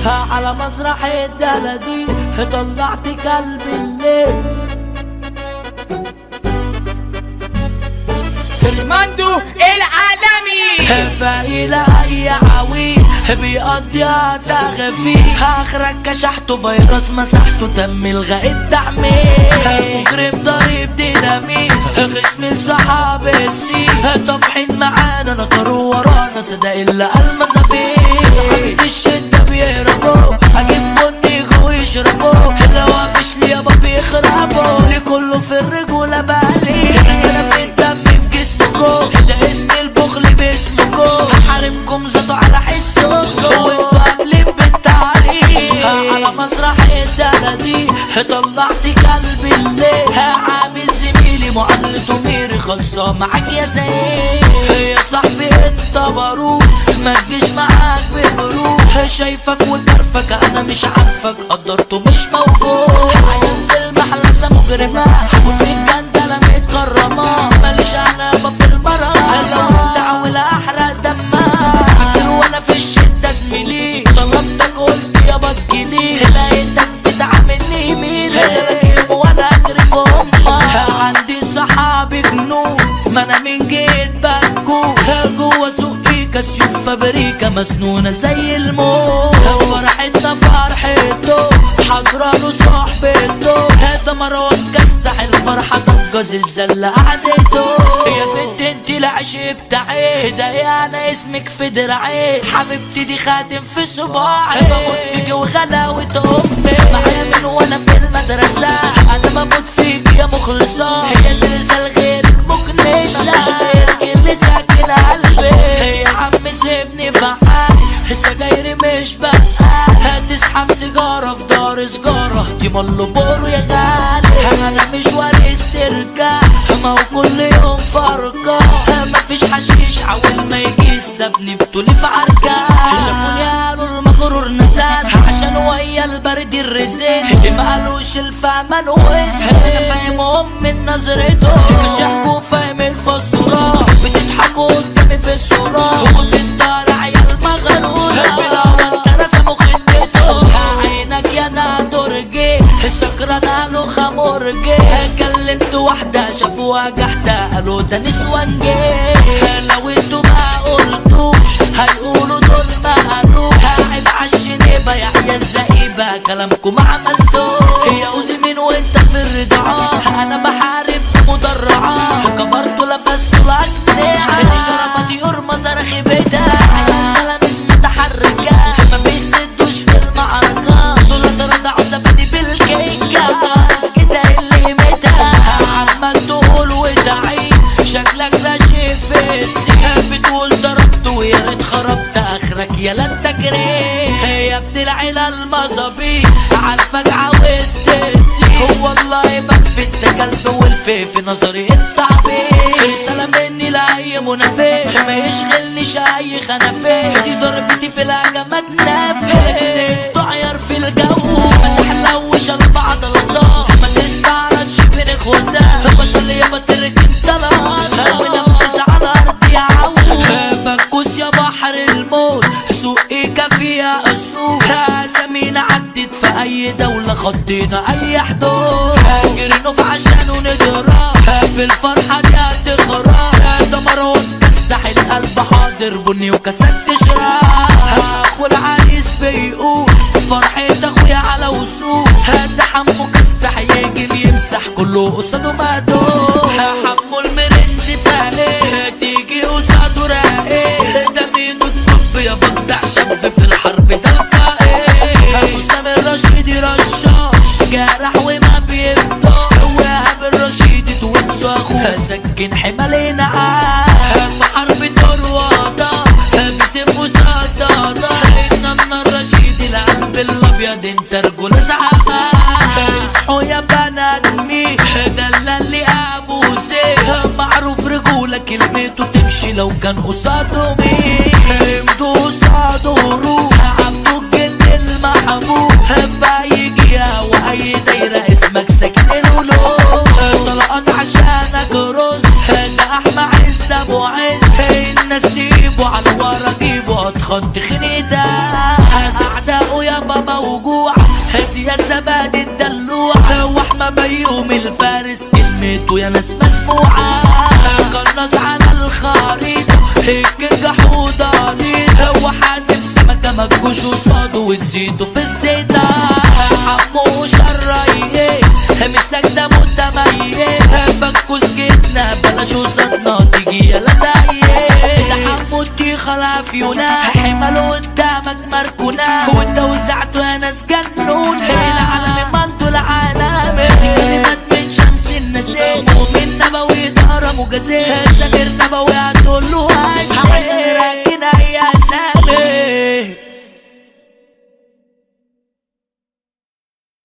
على مسرح الدلدي طلعت كلب الليل مندو العالمي فإلى أي عوي بيقضيها تغفي آخرك كشحته فيروس مسحته تم إلغاء التحميل مجرم ضريب ديناميت خصم انسحاب السي طافحين معانا نطروا ورانا صدق إلا المزابيل صحابي في الشدة بيهربوا أجيب بني جوه يشربوا لو مفيش لي يابا بيخربوا ليه كله في الرجولة بالي أنا في الدم في جسمكم ده اسم البخل باسمكم حارمكم ذاته على حسكم وانتوا قابلين بالتعليم على مسرح الدلدي طلعت قلبي الليل عامل زميلي معاملته ميري خلصة معاك يا سيد يا صاحبي انت باروك ما تجيش معاك ببروك شايفك وكرفك انا مش عارفك قدرته مش موجود عيان في المحلسة مجرمة وفي الجندلة متكرمة ماليش انا في المرة لو انت عاول احرق دمها فاكر وانا في الشدة زميلي طلبتك قلت يابا تجيلي لقيتك بتعاملني مين جالك يوم وانا اجري في امك عندي صحابي جنوب ما انا من جيت بكوش جوا سوقي كسيوف فابريكا مسنونة زي الموت فرحتنا فرحته حضراله صحبته هذا مروان كسح الفرحة ضجة زلزال قعدته يا بنت انت العشق بتاعي ده انا اسمك في دراعي حبيبتي دي خاتم في صباعي بموت فيك وغلاوة امي معايا من وانا في المدرسة انا بموت فيك يا مخلصة هي زلزال غيرك مكنسة مش غيرك اللي ساكن قلبي يا عم سيبني في حالي سجايري مش بقى هتسحب سيجارة في دار سجارة دي مالو بورو يا غالي انا مش وارث ترجع ما هو كل يوم فرقة مفيش حشيش حاول ما يجي سابني بطولي في عركة شافوني قالوا المغرور نزل عشان ويا البرد الرزق ما قالوش الفهمان وزن انا فاهمهم من نظرته كشحكوا فاهم الفزورة بتضحكوا قدامي في الصورة وفي الدار عيال مغرورة بلا وانت رسموا خدته عينك يا نادرجي سكران قالوا خمرجي كلمت واحدة شافوها جحدة قالوا ده نسوان جه لو انتوا ما قلتوش هيقولوا دول ما قالوش عيب عالشنيبة يا عيال زئيبة كلامكم ما عملتوش يا اوزي مين وانت في الرضاعة انا بحارب مدرعة كبرت لبست الاجنحة دي شربتي قرمة صرخي بيتها ملامس متحركة مفيش سدوش في المعركة دول تردعوا زبدي بالكيكة ناقص كده اللي متها عمال تقول وتعيد شكلك راشي في السين بتقول ضربت ويا ريت خربت اخرك يا لا التجريح يا ابن العيلة المظابيط عارفك عاوز تنسي هو والله بكفي قلب والفي في نظري انت عبيد رسالة مني لأي منافق ما يشغلنيش أي خنافق دي ضربتي في الهجمات نافق تعير في الجو ما تحلوش البعض الله ما تستعرضش بين اخواتها بطل يا بطل انت الارض ونفذ على الارض يا عو بكوس يا بحر الموت سوقي كافية السوق سمينا عدت في اي دولة خطينا اي حدود جرينو في عشان ونضرب في الفرحة دي هتخرب ده مروان كسح القلب حاضر بني وكاسات تشرب اخو العريس بيقول فرحة اخويا على وسوق ده حمو كسح يجي بيمسح كله قصاده مهدوم حمو المرنج فالي تيجي قصاده راقي ده مين الطب يا بدع شاب في الحرب ده القائد حسام الرشيدي رشاش جرح وما بيفضل وهاب الرشيدي توينز اخوه سكن حمالنا عام في حرب دروادة بسيف وصدادة ان النار رشيدي القلب الابيض انت رجل زعامة اصحوا يا بنات مين ده اللي ابو زيد معروف رجولة كلمته تمشي لو كان قصاده مين امدوا قصاده روح عبدو الجن المحبوب فيجي واي دايرة اسمك ساكن القلوب طلقات عشانك رز ده احمى عز ابو عز الناس تجيبه على ورا جيبه اتخن تخني ده اعداؤه يا بابا وجوع زياد زبادي الدلوع واحمى بيوم الفارس كلمته يا ناس مسموعة قناص على الخريطة الكينج حوضاني هو حازم سمكة مجوش قصاده وتزيده في الزيتة حمو الريس مسك ده متميز بكوس جبنا بلاش قصادنا تيجي يلا دايس ده حمو الطيخة العفيونة حمله قدامك مركونة وانت وزعته يا ناس جنون